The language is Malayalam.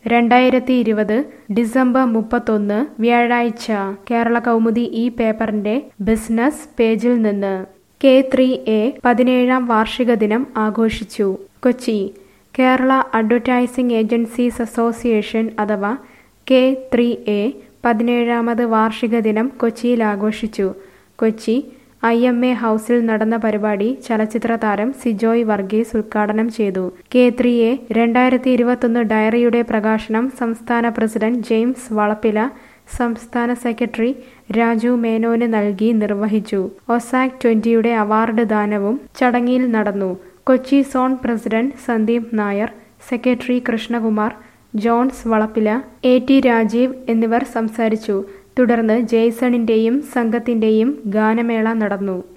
രണ്ടായിരത്തി ഇരുപത് ഡിസംബർ മുപ്പത്തൊന്ന് വ്യാഴാഴ്ച കേരള കൗമുദി ഈ പേപ്പറിന്റെ ബിസിനസ് പേജിൽ നിന്ന് കെ ത്രീ എ പതിനേഴാം വാർഷിക ദിനം ആഘോഷിച്ചു Kochi Kerala advertising agencies association അഥവാ കെ ത്രീ എ പതിനേഴാമത് വാർഷിക ദിനം കൊച്ചിയിൽ ആഘോഷിച്ചു കൊച്ചി ഐ എം എ ഹൗസിൽ നടന്ന പരിപാടി ചലച്ചിത്ര താരം സിജോയ് വർഗീസ് ഉദ്ഘാടനം ചെയ്തു കെ ത്രീ എ രണ്ടായിരത്തി ഇരുപത്തൊന്ന് ഡയറിയുടെ പ്രകാശനം സംസ്ഥാന പ്രസിഡന്റ് ജെയിംസ് വളപ്പില സംസ്ഥാന സെക്രട്ടറി രാജു മേനോന് നൽകി നിർവഹിച്ചു ഒസാക് ട്വന്റിയുടെ അവാർഡ് ദാനവും ചടങ്ങിൽ നടന്നു Kochi zone president Sandeep Nair secretary Krishnakumar Johns Valappila A T Rajeev എന്നിവർ സംസാരിച്ചു തുടർന്ന് ജെയ്സണിന്റെയും സംഘത്തിന്റെയും ഗാനമേള നടന്നു